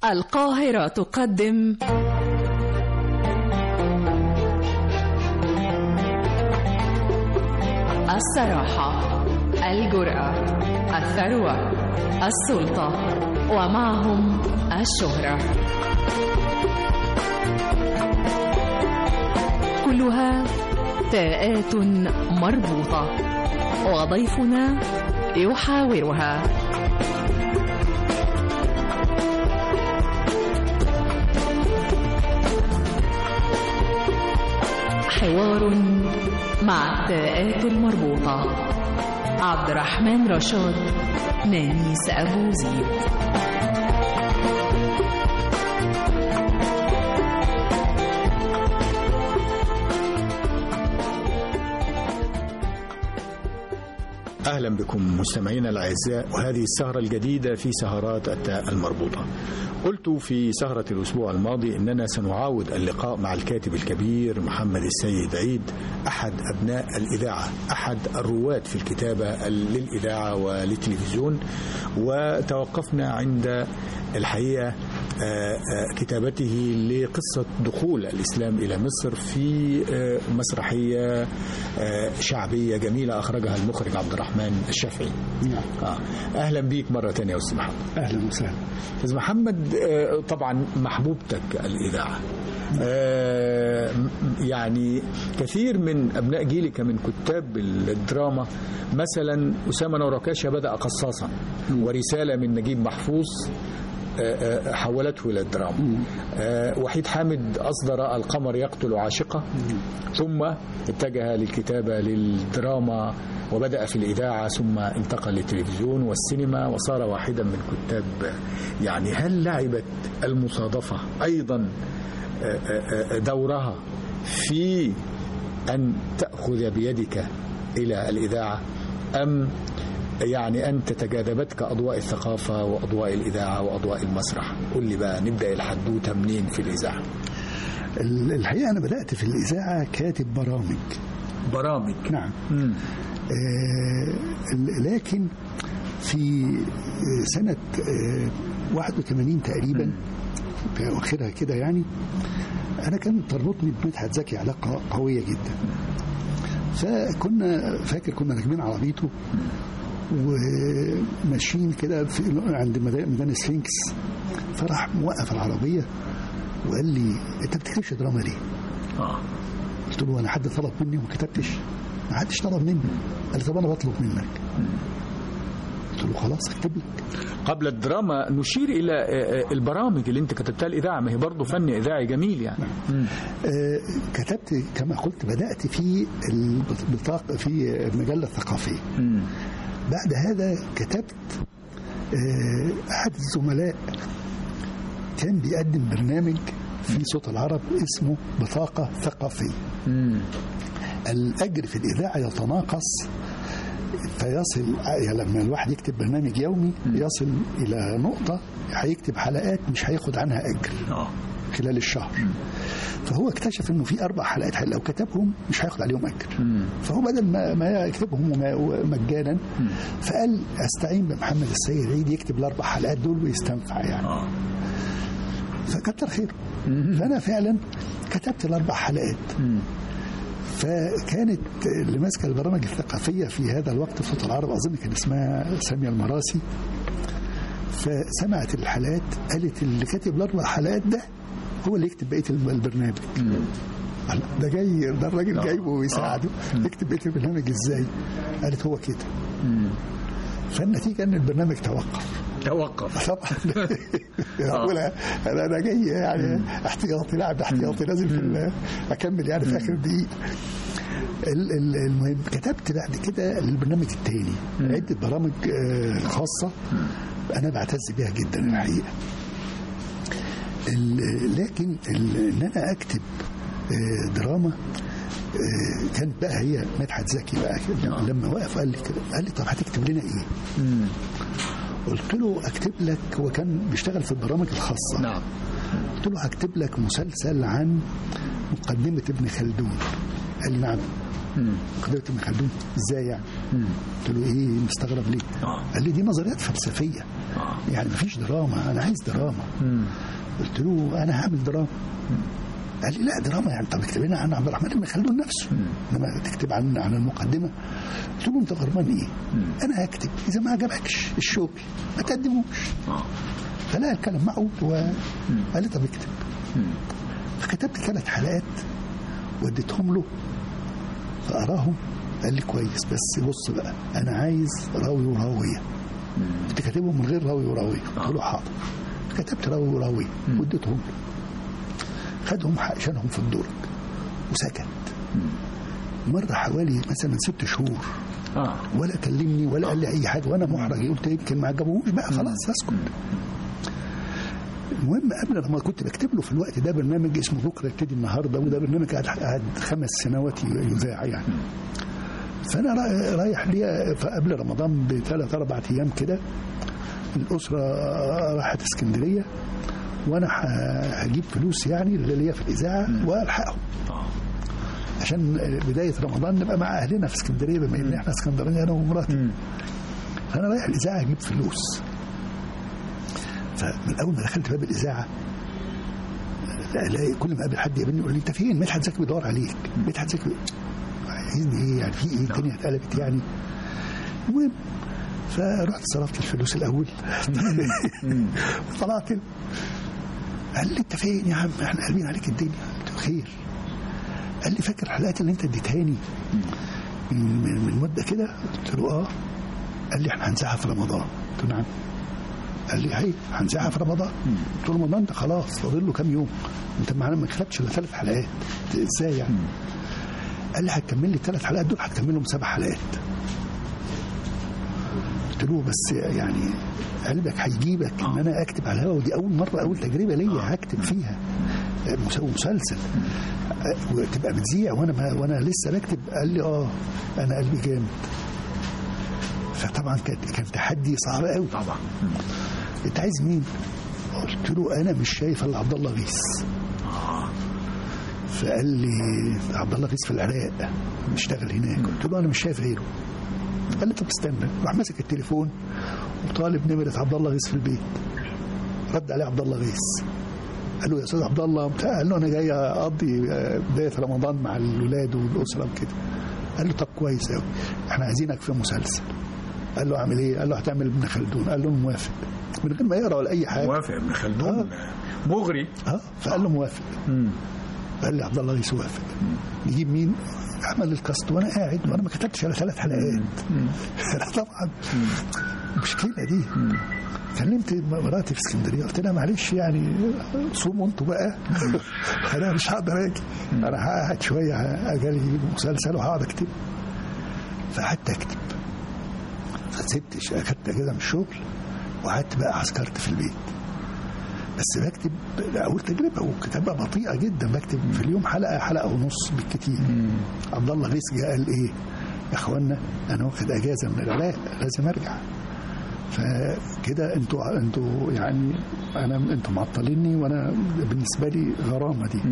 القاهرة تقدم الصراحة الجرأة الثروة السلطة ومعهم الشهرة كلها تاءات مربوطة وضيفنا يحاورها حوار مع التاءات المربوطة عبد الرحمن رشاد نانيس أبو زيد أهلا بكم مستمعينا الأعزاء وهذه السهرة الجديدة في سهرات التاء المربوطة قلت في سهرة الأسبوع الماضي أننا سنعاود اللقاء مع الكاتب الكبير محمد السيد عيد أحد أبناء الإذاعة أحد الرواد في الكتابة للإذاعة وللتلفزيون وتوقفنا عند الحقيقة كتابته لقصة دخول الإسلام إلى مصر في مسرحية شعبية جميلة أخرجها المخرج عبد الرحمن الشافعي نعم. أهلا بيك مرة تانية يا أستاذ محمد اهلا وسهلا أستاذ محمد طبعا محبوبتك الإذاعة يعني كثير من أبناء جيلك من كتاب الدراما مثلا أسامة نوركاشة بدأ قصاصا ورسالة من نجيب محفوظ حولته إلى الدراما وحيد حامد أصدر القمر يقتل عاشقة ثم اتجه للكتابة للدراما وبدأ في الإذاعة ثم انتقل للتلفزيون والسينما وصار واحدا من كتاب يعني هل لعبت المصادفة أيضا دورها في أن تأخذ بيدك إلى الإذاعة أم يعني أنت تجاذبتك أضواء الثقافة وأضواء الإذاعة وأضواء المسرح قل لي بقى نبدأ الحدوتة منين في الإذاعة ال- الحقيقه انا بدات في الاذاعه كاتب برامج برامج نعم مم. آه ال- لكن في آه، سنه آه 81 تقريبا في اواخرها كده يعني انا كان تربطني بمدحت زكي علاقه قويه جدا فكنا فاكر كنا راكبين عربيته وماشيين كده في عند ميدان ميدان سفنكس فراح موقف العربيه وقال لي انت بتكتبش دراما ليه؟ آه. قلت له انا حد طلب مني وما كتبتش ما حدش طلب مني قال لي طب انا بطلب منك قلت له خلاص اكتب لك قبل الدراما نشير إلى آه، آه، البرامج اللي أنت كتبتها الإذاعة ما هي برضه فن إذاعي جميل يعني مم. آه كتبت كما قلت بدات في البطاقه في المجله الثقافيه مم. بعد هذا كتبت آه احد الزملاء كان بيقدم برنامج في صوت العرب اسمه بطاقه ثقافيه مم. الأجر في الإذاعة يتناقص فيصل يعني لما الواحد يكتب برنامج يومي يصل إلى نقطة هيكتب حلقات مش هياخد عنها أجر آه. خلال الشهر فهو اكتشف انه في اربع حلقات لو كتبهم مش هياخد عليهم اجر مم. فهو بدل ما ما يكتبهم وما- مجانا فقال استعين بمحمد السيد عيد يكتب الاربع حلقات دول ويستنفع يعني آه. فكتر خيره فانا فعلا كتبت الاربع حلقات مم. فكانت اللي ماسكه البرامج الثقافيه في هذا الوقت في صوت العرب اظن كان اسمها ساميه المراسي فسمعت الحلقات قالت اللي كاتب الاربع حلقات ده هو اللي يكتب بقيه البرنامج قال ده جاي ده الراجل جايبه ويساعده يكتب بقيه البرنامج ازاي؟ قالت هو كده فالنتيجه ان البرنامج توقف توقف طبعا اقولها انا انا جاي يعني احتياطي لاعب احتياطي لازم في ال- اكمل يعني في اخر دقيقه ال- ال- المهم كتبت بعد كده للبرنامج التاني عده برامج آه، خاصه انا بعتز بيها جدا الحقيقه ال- لكن ال- ان انا اكتب آه، دراما آه، كانت بقى هي مدحت زكي بقى كده لما وقف قال لي كده قال لي طب هتكتب لنا ايه؟ مم. قلت له اكتب لك هو كان بيشتغل في البرامج الخاصه نعم قلت له هكتب لك مسلسل عن مقدمه ابن خلدون قال لي نعم مم. مقدمه ابن خلدون ازاي يعني مم. قلت له ايه مستغرب ليه آه. قال لي دي نظريات فلسفيه يعني مفيش دراما انا عايز دراما قلت له انا هعمل دراما قال لي لا دراما يعني طب اكتب لنا عن عبد الرحمن بن خلدون نفسه انما تكتب عن عن المقدمه قلت له انت غرمان ايه؟ انا هكتب اذا ما عجبكش الشغل ما تقدموش فلا الكلام معه وقال لي طب اكتب فكتبت ثلاث حلقات وديتهم له فأراهم قال لي كويس بس بص بقى أنا عايز راوي وراوية كنت كاتبهم من غير راوي وراوية قلت له حاضر كتبت راوي وراوية وديتهم له خدهم شالهم في الدرج وسكت مر حوالي مثلا ست شهور اه ولا كلمني ولا قال لي اي حاجه وانا محرج قلت يمكن ما عجبهوش بقى خلاص اسكت المهم قبل ما كنت بكتب له في الوقت ده برنامج اسمه بكره يبتدي النهارده وده برنامج قعد قعد خمس سنوات يذاع يعني فانا را- رايح ليا قبل رمضان بثلاث اربع ايام كده الاسره راحت اسكندريه وانا ه- هجيب فلوس يعني اللي ليا في الاذاعه والحقهم عشان بدايه رمضان نبقى مع اهلنا في اسكندريه بما ان احنا اسكندرانيه انا ومراتي فانا رايح الاذاعه اجيب فلوس فمن اول ما دخلت باب الاذاعه لا الاقي كل ما اقابل حد يقابلني يقول لي انت فين مدحت زكي بيدور عليك مدحت زكي بي- عايزني ايه يعني في ايه الدنيا اتقلبت يعني المهم فرحت صرفت الفلوس الاول وطلعت له. قال لي انت فين يا عم احنا قلبين عليك الدنيا قلت له خير قال لي فاكر الحلقات اللي انت اديتهاني من, من, من مده كده قلت له اه قال لي احنا هنذاعها في رمضان قلت له نعم قال لي هي هنذاعها في رمضان قلت له رمضان ده خلاص فاضل له كام يوم انت معانا ما كتبتش الا ثلاث حلقات ازاي يعني قال لي هتكمل لي الثلاث حلقات دول هتكملهم سبع حلقات قلت له بس يعني قلبك هيجيبك ان انا اكتب على الهوا ودي اول مره اول تجربه ليا هكتب فيها مس- مسلسل وتبقى بتذيع وانا ما وانا لسه بكتب قال لي اه انا قلبي جامد فطبعا كان كان تحدي صعب قوي طبعا انت عايز مين؟ قلت له انا مش شايف الا عبد الله غيث فقال لي عبد الله غيث في العراق بيشتغل هناك قلت له انا مش شايف غيره قال لي طب استنى راح ماسك التليفون وطالب نمره عبد الله غيث في البيت رد عليه عبد الله غيث قال له يا استاذ عبد الله بتاع قال له انا جاي اقضي آه، بدايه رمضان مع الولاد والاسره وكده قال له طب كويس قوي احنا عايزينك في مسلسل قال له اعمل ايه؟ قال له هتعمل ابن خلدون قال له موافق من غير ما يقرا ولا اي حاجه موافق ابن خلدون مغري اه فقال له موافق قال لي عبد الله غيث وافق نجيب مين؟ عمل الكاست وانا قاعد وانا ما كتبتش على ثلاث حلقات أنا طبعا المشكله دي كلمت مراتي في اسكندريه قلت لها معلش يعني صوموا انتوا بقى انا مش هقدر اجي انا هقعد شويه اجالي مسلسل وهقعد اكتب فقعدت اكتب فسبت اخدت اجازه من الشغل وقعدت بقى عسكرت في البيت بس بكتب اول تجربه وكتابه بطيئه جدا بكتب في اليوم حلقه حلقه ونص بالكتير عبد الله غيث جه قال ايه يا اخوانا انا واخد اجازه من العراق لازم ارجع فكده انتوا انتوا يعني انا انتوا معطليني وانا بالنسبه لي غرامه دي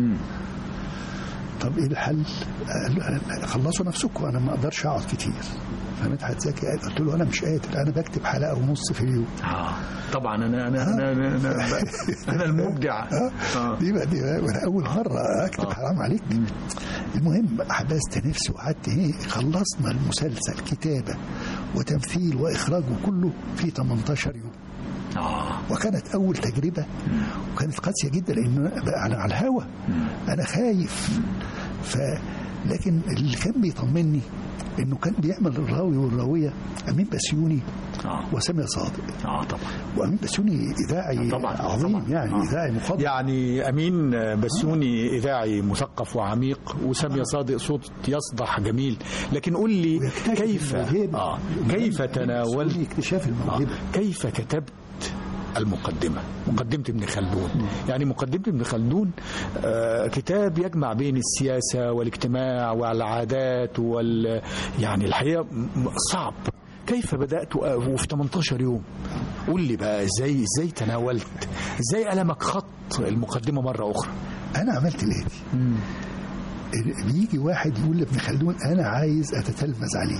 طب ايه الحل؟ قال له خلصوا نفسكم انا ما اقدرش اقعد كتير فمدحت زكي قال قلت له انا مش قادر انا بكتب حلقه ونص في اليوم اه طبعا انا انا انا انا, أنا, أنا المبدع آه. دي بقى دي بقى وانا اول مره اكتب حرام عليك المهم حبست نفسي وقعدت ايه خلصنا المسلسل كتابه وتمثيل واخراج وكله في 18 يوم اه وكانت اول تجربه وكانت قاسيه جدا لان أنا بقى على على الهوا انا خايف ف لكن اللي كان بيطمني انه كان بيعمل الراوي والراويه امين بسيوني اه وساميه صادق اه طبعا وامين بسيوني اذاعي طبعاً، عظيم طبعاً. يعني آه. اذاعي مفضل يعني امين بسيوني اذاعي مثقف وعميق وساميه صادق صوت يصدح جميل لكن قل لي ويكتشف كيف الموهبة. آه كيف تناولت اكتشاف الموهبه كيف كتبت المقدمة مقدمة ابن خلدون يعني مقدمة ابن خلدون آه كتاب يجمع بين السياسة والاجتماع والعادات وال يعني الحقيقة م- صعب كيف بدأت آه، وفي 18 يوم قول لي بقى ازاي ازاي تناولت ازاي قلمك خط المقدمة مرة أخرى انا عملت الاتي بيجي واحد يقول لابن خلدون انا عايز اتتلمذ عليك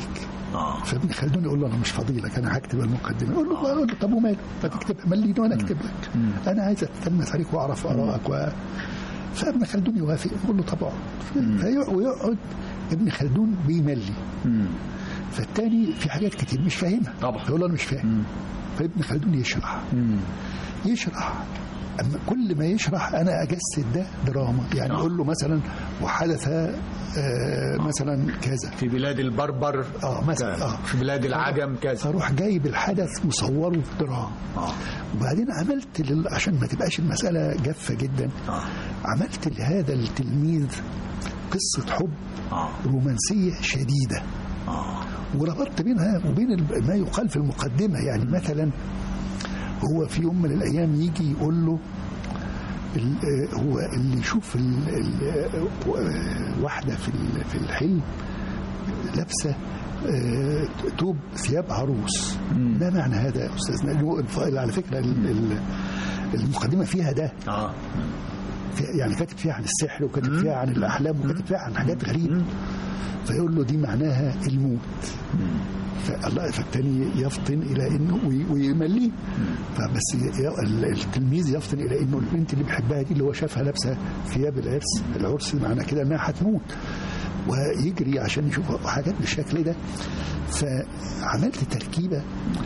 اه فابن خلدون يقول له انا مش فاضي لك انا هكتب المقدمه يقول له يقول له طب وماله ما تكتبها مليني وانا اكتب لك انا عايز اتلمس عليك واعرف ارائك و... فابن خلدون يوافق يقول له طب اقعد في- ويقعد ابن خلدون بيملي مم. فالتاني في حاجات كتير مش فاهمها طبعا. يقول له انا مش فاهم فابن خلدون يشرح مم. يشرح اما كل ما يشرح انا اجسد ده دراما يعني آه. اقول له مثلا وحدث آه مثلا كذا في بلاد البربر اه مثلا كذا. اه في بلاد العجم كذا فاروح جايب الحدث مصوره دراما اه وبعدين عملت لل... عشان ما تبقاش المسألة جافة جدا اه عملت لهذا التلميذ قصة حب اه رومانسية شديدة اه وربطت بينها وبين ال- ما يقال في المقدمة يعني مثلا هو في يوم من الأيام يجي يقول له ال- آه، هو اللي يشوف ال- ال- آه، واحدة في ال- في الحلم لابسة آه، توب ثياب عروس ما معنى هذا يا أستاذنا لأنه الف- على فكرة ال- ال- المقدمة فيها ده اه فيها- يعني كاتب فيها عن السحر وكاتب فيها عن الأحلام وكاتب فيها عن حاجات غريبة فيقول له دي معناها الموت فالله فالتاني يفطن الى انه وي- ويمليه فبس ي- ال- التلميذ يفطن الى انه البنت اللي بيحبها دي اللي هو شافها لابسه ثياب العرس العرس معنى كده انها هتموت ويجري عشان يشوف حاجات بالشكل ده فعملت تركيبه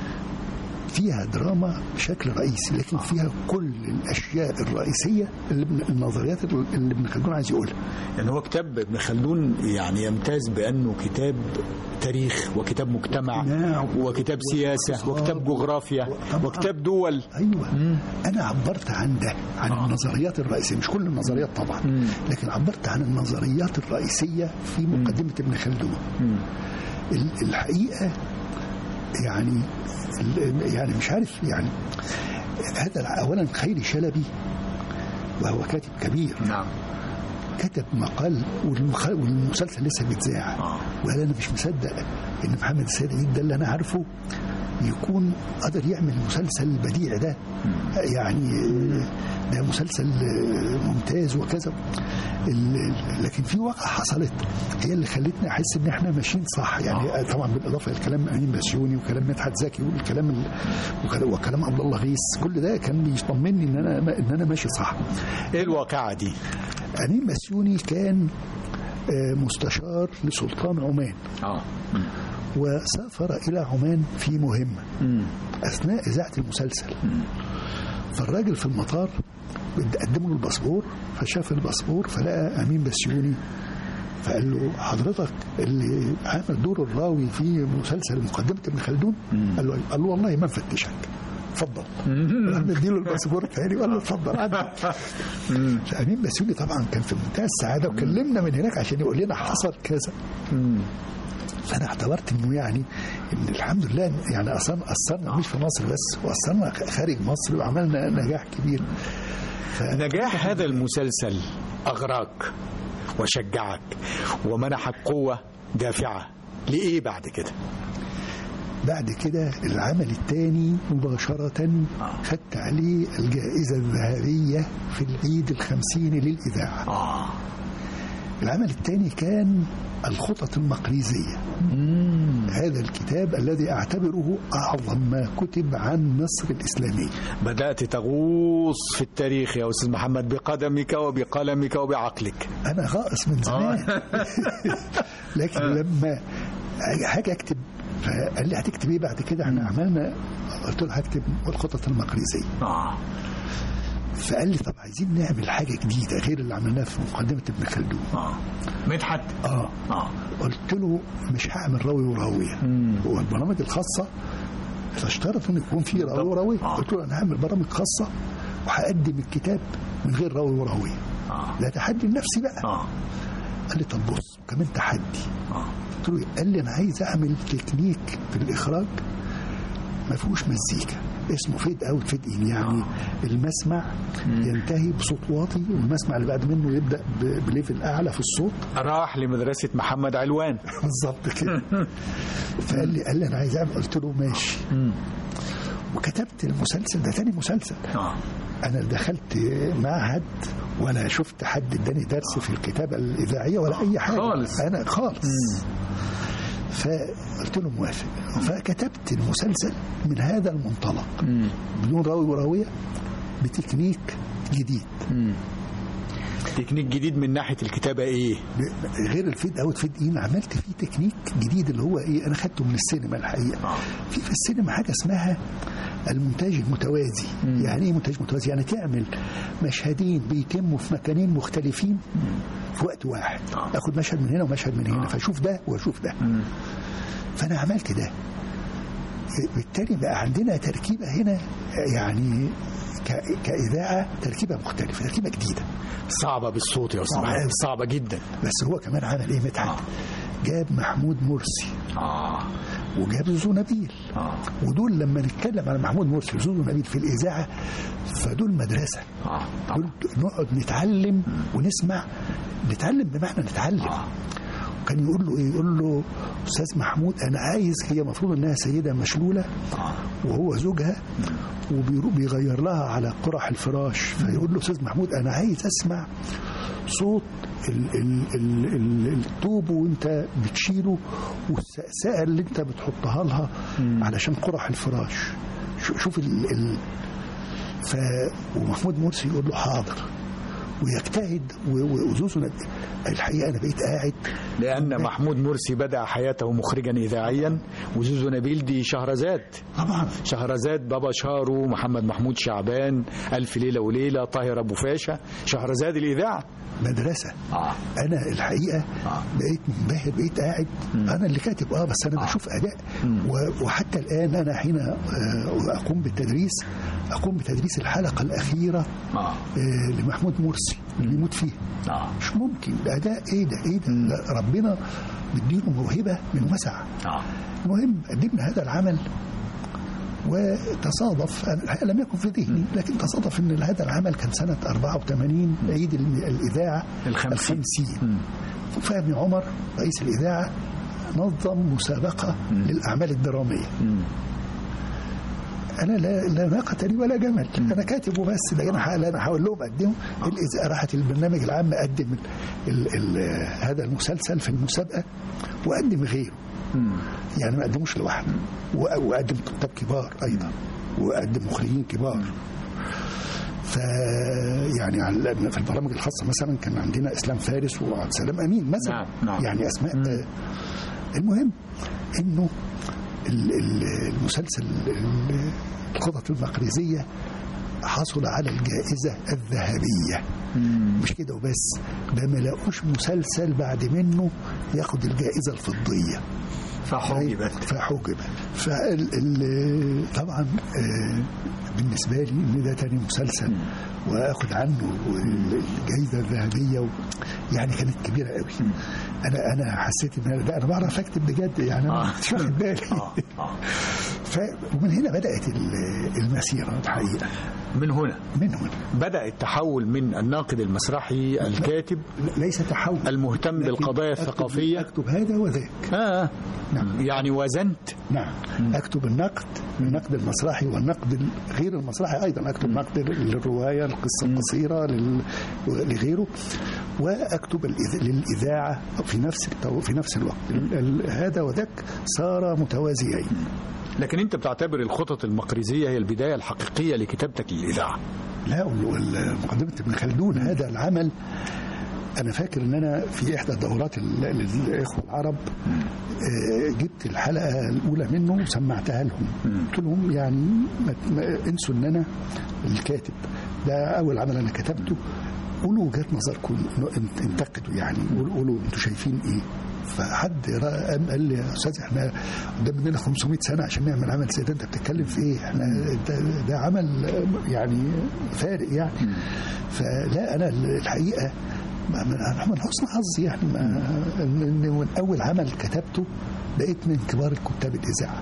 فيها دراما بشكل رئيسي لكن فيها كل الاشياء الرئيسيه اللي ابن- النظريات اللي ابن خلدون عايز يقولها يعني هو كتاب ابن خلدون يعني يمتاز بأنه كتاب تاريخ وكتاب مجتمع نعم. وكتاب سياسة وكتاب جغرافيا طبعاً. وكتاب دول ايوه انا عبرت عن ده عن آه. النظريات الرئيسيه مش كل النظريات طبعا مم. لكن عبرت عن النظريات الرئيسيه في مقدمه ابن خلدون مم. ال- الحقيقه يعني ال- يعني مش عارف يعني هذا الع- اولا خيري شلبي وهو كاتب كبير نعم كتب مقال والمخ- والمسلسل لسه بيتذاع آه. وقال انا مش مصدق ان محمد السيد عيد ده اللي انا عارفه يكون قدر يعمل مسلسل بديع ده يعني ده مسلسل ممتاز وكذا ال- لكن في واقعة حصلت هي اللي خلتني احس ان احنا ماشيين صح يعني طبعا بالاضافه لكلام امين بسيوني وكلام مدحت زكي والكلام ال- وكلام- وكلام عبد الله غيث كل ده كان بيطمني ان انا ان انا ماشي صح ايه الواقعة دي أمين بسيوني كان آه، مستشار لسلطان عمان اه وسافر إلى عمان في مهمة مم. أثناء إذاعة المسلسل فالراجل في المطار قدم له الباسبور فشاف الباسبور فلقى أمين بسيوني فقال له حضرتك اللي عامل دور الراوي في مسلسل مقدمة ابن خلدون قال له أيوة. قال له والله ما نفتشك اتفضل راح مديله الباسبور تاني وقال له اتفضل عدي فأمين بسيوني طبعا كان في منتهى السعادة وكلمنا من هناك عشان يقول لنا حصل كذا فانا اعتبرت انه يعني ان الحمد لله يعني اصلا اثرنا مش في مصر بس واثرنا خارج مصر وعملنا نجاح كبير ف... نجاح هذا المسلسل أغراك وشجعك ومنحك قوة دافعة لإيه بعد كده بعد كده العمل الثاني مباشرة خدت عليه الجائزة الذهبية في العيد الخمسين للإذاعة اه العمل الثاني كان الخطط المقريزية هذا الكتاب الذي أعتبره أعظم ما كتب عن مصر الإسلامية بدأت تغوص في التاريخ يا أستاذ محمد بقدمك وبقلمك وبعقلك انا غائص من زمان لكن لما حاجه اكتب فقال لي هتكتب ايه بعد كده احنا عملنا قلت له هكتب الخطط المقريزيه اه فقال لي طب عايزين نعمل حاجه جديده غير اللي عملناها في مقدمه ابن خلدون اه مدحت اه اه قلت له مش هعمل راوي وراويه هو البرامج الخاصه تشترط ان يكون في راوي وراويه آه. قلت له انا هعمل برامج خاصه وهقدم الكتاب من غير راوي وراويه اه ده تحدي لنفسي بقى اه قال لي طب بص كمان تحدي اه قلت له إيه؟ قال لي انا عايز اعمل تكنيك في الاخراج ما فيهوش مزيكا اسمه فيد اوت فيد ان يعني المسمع ينتهي بصوت واطي والمسمع اللي بعد منه يبدا ب- بليفل اعلى في الصوت راح لمدرسة محمد علوان بالظبط كده فقال لي قال لي انا عايز اعمل قلت له ماشي وكتبت المسلسل ده تاني مسلسل اه انا دخلت معهد ولا شفت حد اداني درس في الكتابه الاذاعيه ولا اي حاجه خالص. انا خالص فقلت له موافق فكتبت المسلسل من هذا المنطلق بدون راوي وراويه بتكنيك جديد تكنيك جديد من ناحيه الكتابه ايه ب- غير الفيد اوت فيد ان عملت فيه تكنيك جديد اللي هو ايه انا خدته من السينما الحقيقه في في السينما حاجه اسمها المونتاج المتوازي يعني ايه مونتاج متوازي يعني تعمل مشهدين بيتموا في مكانين مختلفين في وقت واحد اخد مشهد من هنا ومشهد من هنا فاشوف ده واشوف ده فانا عملت ده بالتالي بقى عندنا تركيبه هنا يعني ك- كاذاعه تركيبه مختلفه تركيبه جديده صعبه بالصوت يا استاذ صعبة محمد أوي. صعبه جدا بس هو كمان عمل ايه مدحت جاب محمود مرسي اه وجاب زوزو نبيل اه ودول لما نتكلم على محمود مرسي وزوزو نبيل في الاذاعه فدول مدرسه اه دول نقعد نتعلم ونسمع نتعلم بمعنى نتعلم وكان يقول له ايه يقول له استاذ محمود انا عايز هي المفروض انها سيده مشلوله وهو زوجها وبيغير لها على قرح الفراش فيقول له استاذ محمود انا عايز اسمع صوت ال ال ال ال الطوب وانت بتشيله والسقسقه اللي انت بتحطها لها علشان قرح الفراش شو- شوف ال ال ف ومحمود مرسي يقول له حاضر ويجتهد و- و- وزوزو نب- الحقيقه انا بقيت قاعد لان محمود مرسي بدا حياته مخرجا اذاعيا وزوزو نبيل دي شهرزاد طبعا شهرزاد بابا شارو محمد محمود شعبان ألف ليلة وليلة طاهر أبو فاشا شهرزاد الإذاعة مدرسه آه. انا الحقيقه آه. بقيت منبهر بقيت قاعد انا اللي كاتب اه بس انا بشوف اداء و- وحتى الان انا حين آه، اقوم بالتدريس اقوم بتدريس الحلقه الاخيره آه. آه، لمحمود مرسي اللي بيموت فيه آه. مش ممكن ده اداء ايه ده ايه ده لا، ربنا مديله موهبه من وسع آه. المهم قدمنا هذا العمل وتصادف أنا الحقيقة لم يكن في ذهني لكن تصادف ان هذا العمل كان سنه 84 عيد ال- الاذاعه الخمسين. الخمسين فهمي عمر رئيس الاذاعه نظم مسابقه للاعمال الدراميه انا لا لا ناقه لي ولا جمل انا كاتب وبس ده انا ح- انا هقول لهم قدموا الإذاعة راحت البرنامج العام قدم ال ال ال هذا المسلسل في المسابقه وقدم غيره يعني ما قدموش لوحده و- وقدم كتاب كبار ايضا وقدم مخرجين كبار ف يعني على- في البرامج الخاصه مثلا كان عندنا اسلام فارس وعبد السلام امين مثلا نعم، نعم. يعني اسماء آه، المهم انه ال- ال- المسلسل ال- الخطط المقريزيه حصل على الجائزه الذهبيه مش كده وبس ده ما لاقوش مسلسل بعد منه ياخد الجائزه الفضيه فحجبت فحجب فال ال- طبعا آه، بالنسبه لي ان ده تاني مسلسل واخد عنه الجائزه الذهبيه و... يعني كانت كبيره قوي انا انا حسيت ان أنا- لا انا بعرف اكتب بجد يعني انا آه. مش واخد بالي آه. آه. ف... ومن هنا بدات ال- المسيره الحقيقه من هنا من هنا بدأ التحول من الناقد المسرحي الكاتب ليس تحول المهتم لكن بالقضايا أكتب- الثقافية اكتب هذا وذاك آه. نعم. يعني وزنت نعم اكتب النقد النقد المسرحي والنقد ال- غير المسرحي ايضا اكتب نقد للروايه القصه القصيره لل- لغيره واكتب الإذ- للاذاعه في نفس التو... في نفس الوقت ال- ال- هذا وذاك صار متوازيين لكن أنت بتعتبر الخطط المقريزية هي البداية الحقيقية لكتابتك للإذاعة لا والمقدمة ابن خلدون هذا العمل أنا فاكر إن أنا في إحدى الدورات ال- للإخوة العرب آه، جبت الحلقة الأولى منه وسمعتها لهم قلت لهم يعني ما ما انسوا إن أنا الكاتب ده أول عمل أنا كتبته قولوا وجهة نظركم انت- انتقدوا يعني قولوا قولوا انتوا شايفين ايه فحد رأى- قام قال لي يا استاذ احنا قدام مننا 500 سنه عشان نعمل عمل زي ده انت بتتكلم في ايه؟ احنا ده, ده عمل يعني فارق يعني فلا انا الحقيقه ما- من من حسن حظي يعني ما ان إن من اول عمل كتبته بقيت من كبار الكتاب الاذاعه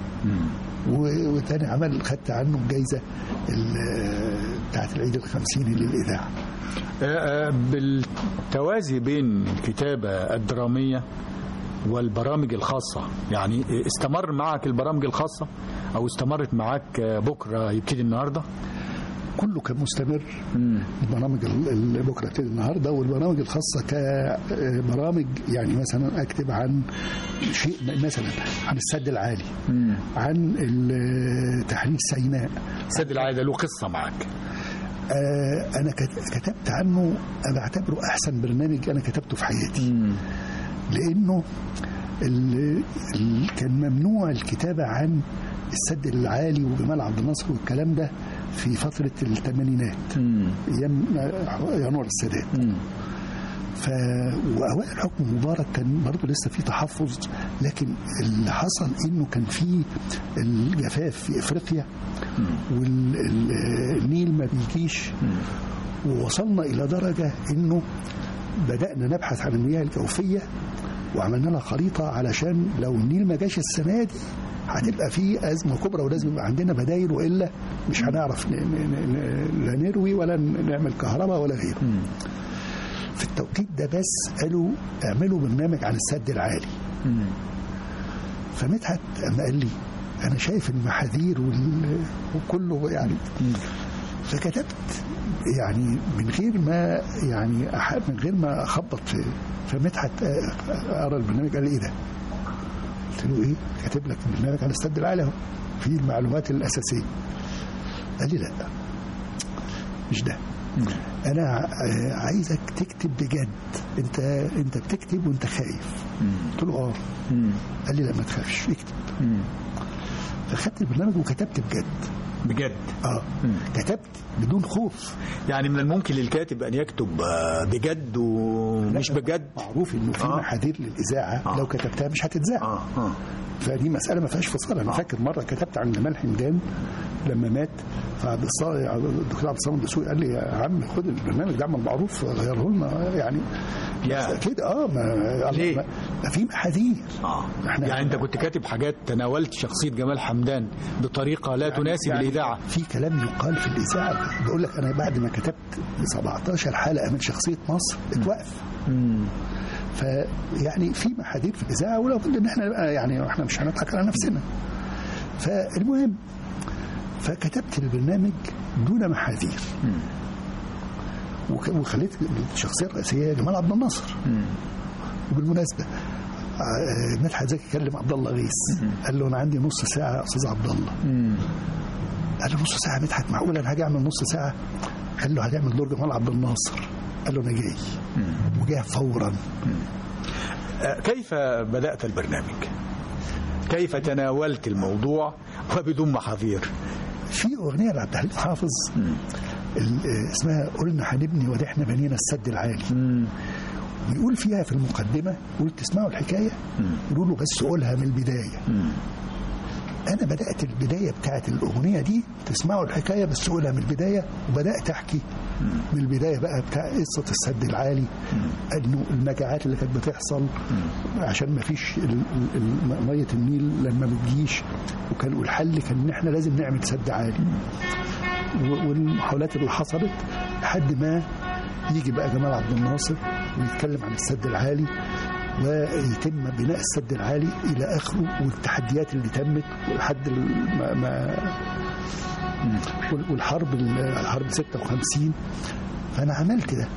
و- وتاني عمل خدت عنه الجايزه ال- بتاعت العيد الخمسيني للاذاعه آه، آه، بالتوازي بين الكتابة الدرامية والبرامج الخاصة يعني استمر معك البرامج الخاصة أو استمرت معك آه، بكرة يبتدي النهاردة كله كان مستمر البرامج ال- اللي بكره بتبتدي النهارده والبرامج الخاصه كبرامج يعني مثلا اكتب عن شيء مثلا عن السد العالي عن ال- تحرير سيناء سد العاده له قصه معك آه، انا كت- كتبت عنه انا بعتبره احسن برنامج انا كتبته في حياتي لانه ال- ال- كان ممنوع الكتابه عن السد العالي وجمال عبد الناصر والكلام ده في فتره الثمانينات ايام انور السادات ف واوائل حكم مبارك كان برضه لسه في تحفظ لكن اللي حصل انه كان في الجفاف في افريقيا والنيل ما بيجيش ووصلنا الى درجه انه بدانا نبحث عن المياه الجوفيه وعملنا لها خريطه علشان لو النيل ما جاش السنه دي هتبقى في ازمه كبرى ولازم يبقى عندنا بدايل والا مش هنعرف ن- ن- ن- لا نروي ولا نعمل كهرباء ولا غيره. في التوقيت ده بس قالوا اعملوا برنامج عن السد العالي. فمدحت اما قال لي انا شايف المحاذير وال- وكله يعني فكتبت يعني من غير ما يعني أح- من غير ما اخبط في فمدحت آه، قرا البرنامج قال لي ايه ده؟ قلت له ايه؟ كاتب لك برنامج عن السد العالي اهو فيه المعلومات الاساسيه قال لي لا مش ده انا ع- عايزك تكتب بجد انت انت بتكتب وانت خايف قلت له اه قال لي لا ما تخافش اكتب فخدت البرنامج وكتبت بجد بجد اه كتبت بدون خوف يعني من الممكن للكاتب ان يكتب آه، بجد ومش بجد معروف انه في آه. محاذير للاذاعه آه. لو كتبتها مش هتتذاع اه اه فدي مساله ما فيهاش فصال انا فاكر مره كتبت عن جمال حمدان لما مات فعبد الصا- الدكتور عبد الصمد الدسوقي قال لي يا عم خد البرنامج ده عمل معروف غيره لنا يعني يا. كده اه ما ليه؟ ما- ما في محاذير اه إحنا- يعني انت كنت كاتب حاجات تناولت شخصيه جمال حمدان بطريقه لا تناسب يعني الاذاعه في كلام يقال في الاذاعه بقول لك انا بعد ما كتبت 17 حلقه من شخصيه مصر اتوقف فيعني في محاذير في الاذاعه ولو بد ان احنا نبقى يعني احنا مش هنضحك على نفسنا فالمهم فكتبت البرنامج دون محاذير وك- وخليت الشخصيه الرئيسيه جمال عبد الناصر وبالمناسبه آه، مدحت زكي كلم عبد الله غيث قال له انا عندي نص ساعه يا استاذ عبد الله قال له نص ساعه مدحت معقول انا هاجي اعمل نص ساعه قال له هتعمل دور جمال عبد الناصر قال له انا جاي وجاء فورا آه، كيف بدات البرنامج كيف تناولت الموضوع وبدون محاذير في اغنيه لعبد الحليم حافظ ال- آه، اسمها قلنا هنبني ودحنا بنينا السد العالي بيقول فيها في المقدمه يقول تسمعوا الحكايه يقولوا له بس قولها من البدايه انا بدات البدايه بتاعت الاغنيه دي تسمعوا الحكايه بس قولها من البدايه وبدات احكي من البدايه بقى بتاع قصه السد العالي انه المجاعات اللي كانت بتحصل عشان ما فيش ال- ال- ال- ميه النيل لما بتجيش وكان والحل كان ان احنا لازم نعمل سد عالي و- والمحاولات اللي حصلت لحد ما يجي بقى جمال عبد الناصر ويتكلم عن السد العالي ويتم بناء السد العالي الى اخره والتحديات اللي تمت لحد ال- ما, ما وال- والحرب ال- حرب 56 فانا عملت ده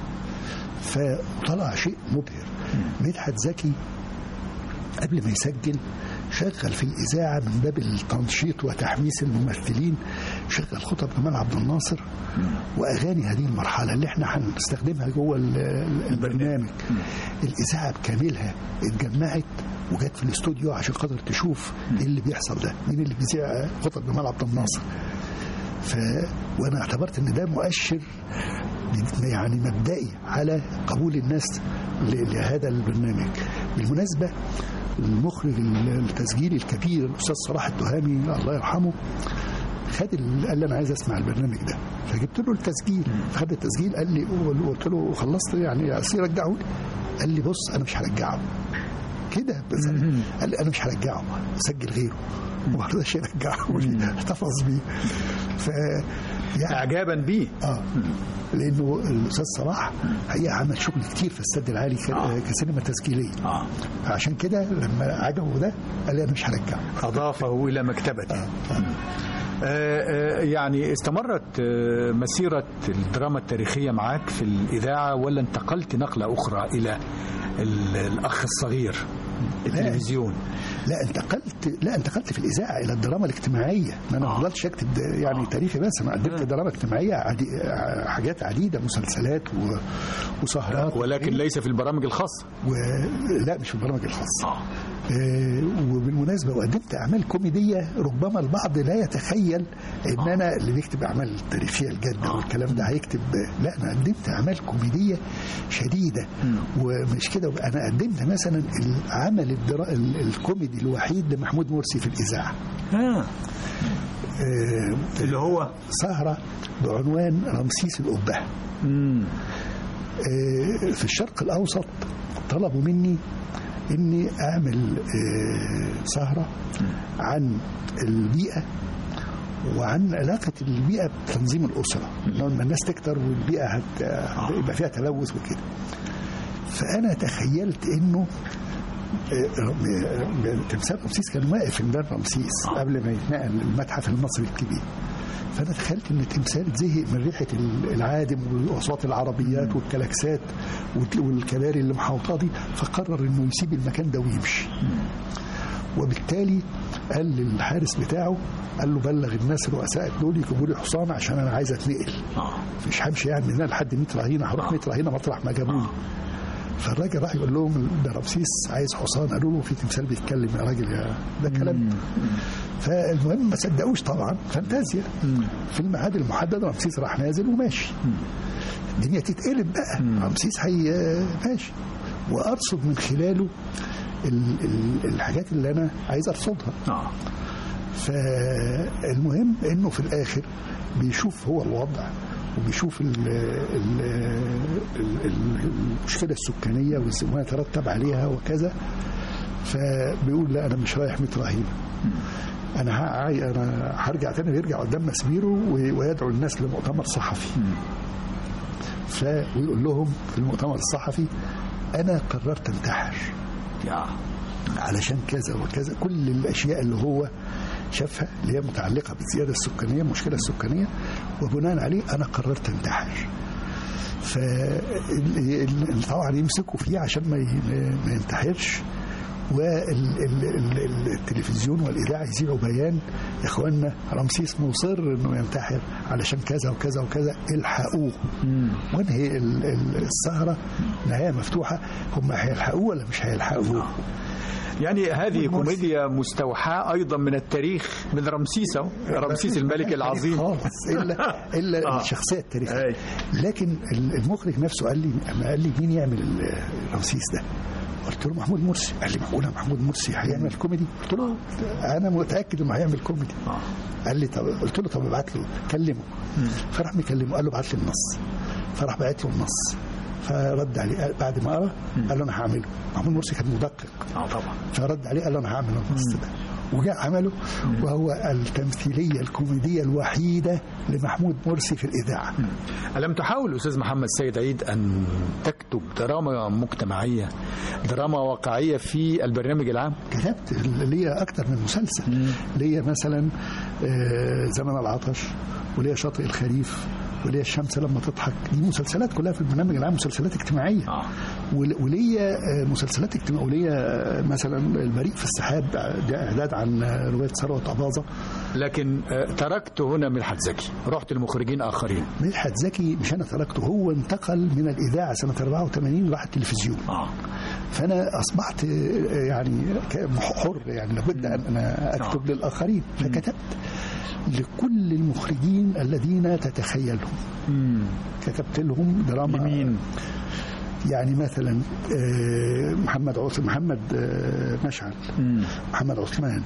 فطلع شيء مبهر مدحت زكي قبل ما يسجل شغل في الإذاعة من باب التنشيط وتحميس الممثلين شغل خطب جمال عبد الناصر وأغاني هذه المرحلة اللي احنا هنستخدمها جوه ال- ال- البرنامج الإذاعة بكاملها اتجمعت وجت في الاستوديو عشان خاطر تشوف ايه اللي بيحصل ده مين اللي بيذيع خطب جمال عبد الناصر ف وانا اعتبرت ان ده مؤشر يعني مبدئي على قبول الناس ل- لهذا البرنامج بالمناسبه المخرج التسجيلي الكبير الاستاذ صلاح التهامي الله يرحمه خد ال- قال لي انا عايز اسمع البرنامج ده فجبت له التسجيل خد التسجيل قال لي قلت له خلصت يعني عايز رجعه لي قال لي بص انا مش هرجعه كده بس قال لي انا مش هرجعه سجل غيره وما رضاش يرجعه لي احتفظ بيه ف يعني اعجابا بيه اه لانه الاستاذ صلاح حقيقه عمل شغل كتير في السد العالي ك- آه. كسينما تسجيليه اه عشان كده لما عجبه ده قال لي انا مش هرجعه اضافه الى مكتبته آه، يعني استمرت آه، مسيرة الدراما التاريخية معك في الإذاعة ولا انتقلت نقلة أخرى إلى ال- الأخ الصغير التلفزيون لا انتقلت لا انتقلت في الاذاعه الى الدراما الاجتماعيه ما انا ما فضلتش اكتب د- يعني تاريخي بس انا قدمت دراما اجتماعيه عدي حاجات عديده مسلسلات و... وسهرات ولكن ليس في البرامج الخاصة و... لا مش في البرامج الخاصه آه. آه، وبالمناسبة وقدمت أعمال كوميدية ربما البعض لا يتخيل إن أنا اللي بيكتب أعمال تاريخية الجادة والكلام ده هيكتب لا أنا قدمت أعمال كوميدية شديدة ومش كده أنا قدمت مثلا العمل الدرا... ال- الكوميدي الوحيد لمحمود مرسي في الإذاعة آه. آه، اللي هو سهرة بعنوان رمسيس الأبة مم. آه، في الشرق الأوسط طلبوا مني إني أعمل آه، سهرة عن البيئة وعن علاقة البيئة بتنظيم الأسرة لما الناس تكتر والبيئة هت- هيبقى فيها تلوث وكده فأنا تخيلت إنه آه، آه، تمثال رمسيس كان واقف في ميدان رمسيس قبل ما يتنقل المتحف المصري الكبير فانا تخيلت ان التمثال زهق من ريحه العادم واصوات العربيات والكلاكسات والت- والكباري اللي محوطاه دي فقرر انه يسيب المكان ده ويمشي وبالتالي قال للحارس بتاعه قال له بلغ الناس الرؤساء دول يجيبوا لي حصان عشان انا عايز اتنقل مش همشي يعني من هنا لحد 100 رهينه هروح 100 رهينه مطرح ما جابوني فالراجل راح يقول لهم ده رمسيس عايز حصان قالوا له في تمثال بيتكلم يا راجل يا ده كلام فالمهم ما صدقوش طبعا فانتازيا في الميعاد المحدد رمسيس راح نازل وماشي الدنيا تتقلب بقى رمسيس هي ماشي وارصد من خلاله ال- ال- الحاجات اللي انا عايز ارصدها آه. فالمهم انه في الاخر بيشوف هو الوضع وبيشوف ال ال ال ال المشكله السكانيه وما يترتب عليها وكذا فبيقول لا انا مش رايح 100 رهينه انا ه- انا هرجع تاني ويرجع قدام مسبيره و- ويدعو الناس لمؤتمر صحفي فيقول لهم في المؤتمر الصحفي انا قررت انتحر يا علشان كذا وكذا كل الاشياء اللي هو شافها اللي هي متعلقه بالزياده السكانيه المشكله السكانيه وبناء عليه انا قررت انتحر فطبعا يمسكوا فيه عشان ما ي- ما ينتحرش والتلفيزيون والاذاعه يذيعوا بيان يا اخوانا رمسيس مصر انه ينتحر علشان كذا وكذا وكذا الحقوه وانهي ال- ال- السهره نهايه مفتوحه هم هيلحقوه ولا مش هيلحقوه يعني هذه محمود مرسي. كوميديا مستوحاة أيضا من التاريخ من رمسيس أهو رمسيس الملك العظيم خالص الا الا آه. الشخصيه التاريخيه أي. لكن ال- المخرج نفسه قال لي أما قال لي مين يعمل ال- رمسيس ده قلت له محمود مرسي قال لي معقوله محمود مرسي هيعمل كوميدي قلت له انا متاكد انه هيعمل كوميدي قال لي طب قلت له طب ابعت له كلمه فراح مكلمه قال له ابعت لي النص فراح بعت له النص فرد عليه قال- بعد ما قرا قال له انا هعمله محمود مرسي كان مدقق اه طبعا فرد عليه قال له انا هعمل النص ده وجاء عمله وهو التمثيليه الكوميديه الوحيده لمحمود مرسي في الاذاعه ألم تحاول أستاذ محمد سيد عيد أن تكتب دراما مجتمعية دراما واقعية في البرنامج العام كتبت ليا اكتر من مسلسل ليا مثلا آه، زمن العطش وليا شاطئ الخريف وليا الشمس لما تضحك دي مسلسلات كلها في البرنامج العام مسلسلات اجتماعيه آه. ول- وليا آه، مسلسلات اجتماعيه وليا آه، مثلا البريء في السحاب ده اعداد عن آه، روايه ثروت اباظه لكن آه، تركت هنا مدحت زكي رحت لمخرجين آخرين مدحت زكي مش انا تركته هو انتقل من الاذاعه سنه 84 راح التلفزيون اه فانا اصبحت آه، يعني ك- حر يعني لابد ان انا اكتب للاخرين فكتبت لكل المخرجين الذين تتخيلهم كتبت لهم دراما لمين؟ يعني مثلا آه، محمد عث محمد آه، مشعل محمد عثمان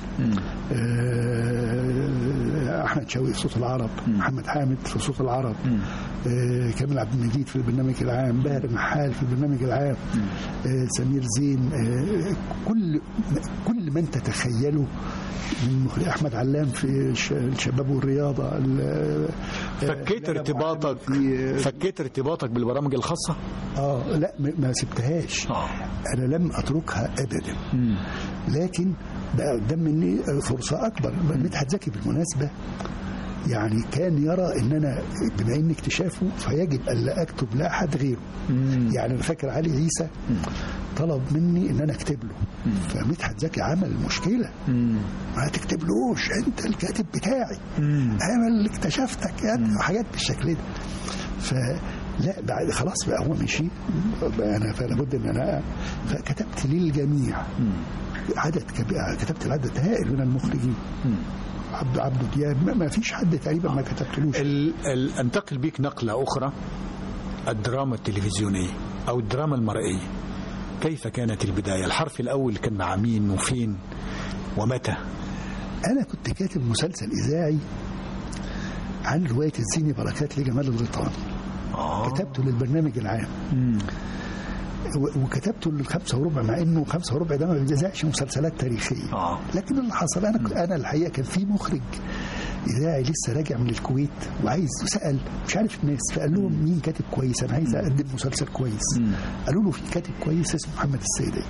آه، احمد شوقي في صوت العرب محمد حامد في صوت العرب آه، كامل عبد المجيد في البرنامج العام باهر النحال في البرنامج العام آه، سمير زين آه، كل كل من تتخيله من مخرج احمد علام في الش- الشباب والرياضه ال- آه، فكيت لا، لا، ارتباطك في- فكيت ارتباطك بالبرامج الخاصة اه لا م- ما سبتهاش اه انا لم اتركها ابدا لكن بقى قدام مني فرصه اكبر مدحت زكي بالمناسبه يعني كان يرى ان انا بما ان اكتشافه فيجب الا اكتب لاحد غيره يعني انا فاكر علي عيسى طلب مني ان انا اكتب له فمدحت زكي عمل مشكله ما تكتبلوش انت الكاتب بتاعي انا اللي اكتشفتك يعني حاجات بالشكل ده فلا بعد خلاص بقى هو مشي بقى انا فلا بد ان انا فكتبت للجميع عدد كبير كتبت العدد هائل من المخرجين عبد عبد دياب ما- ما فيش حد تقريبا ما كتبتلوش ال ال انتقل بيك نقلة أخرى الدراما التلفزيونية أو الدراما المرئية كيف كانت البداية الحرف الأول كان مع مين وفين ومتى انا كنت كاتب مسلسل اذاعي عن روايه الزيني بركات لجمال الغيطاني كتبته للبرنامج العام و- وكتبته للخمسة وربع مع انه خمسة وربع ده ما بيذاعش مسلسلات تاريخيه آه. لكن اللي حصل انا انا الحقيقه كان في مخرج اذاعي لسه راجع من الكويت وعايز سال مش عارف الناس فقال لهم مين كاتب كويس انا عايز اقدم مسلسل كويس قالوا له في كاتب كويس اسمه محمد السيدي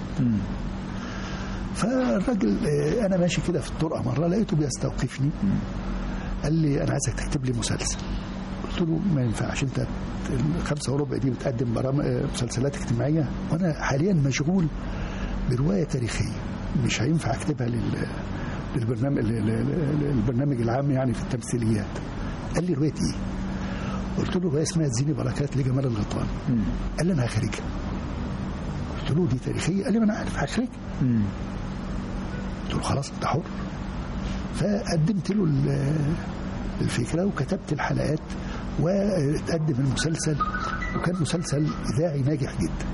فالراجل آه، انا ماشي كده في الطرقه مره لقيته بيستوقفني قال لي انا عايزك تكتب لي مسلسل قلت له ما ينفعش انت الخمسة وربع دي بتقدم برامج آه، مسلسلات اجتماعية وانا حاليا مشغول برواية تاريخية مش هينفع اكتبها لل للبرنامج للبرنامج العام يعني في التمثيليات قال لي رواية ايه؟ قلت له رواية اسمها زيني بركات لجمال الغطان قال لي انا هخرجها قلت له دي تاريخية قال لي ما انا عارف هخرجها قلت له خلاص انت حر فقدمت له ال- الفكرة وكتبت الحلقات وتقدم المسلسل وكان مسلسل إذاعي ناجح جدا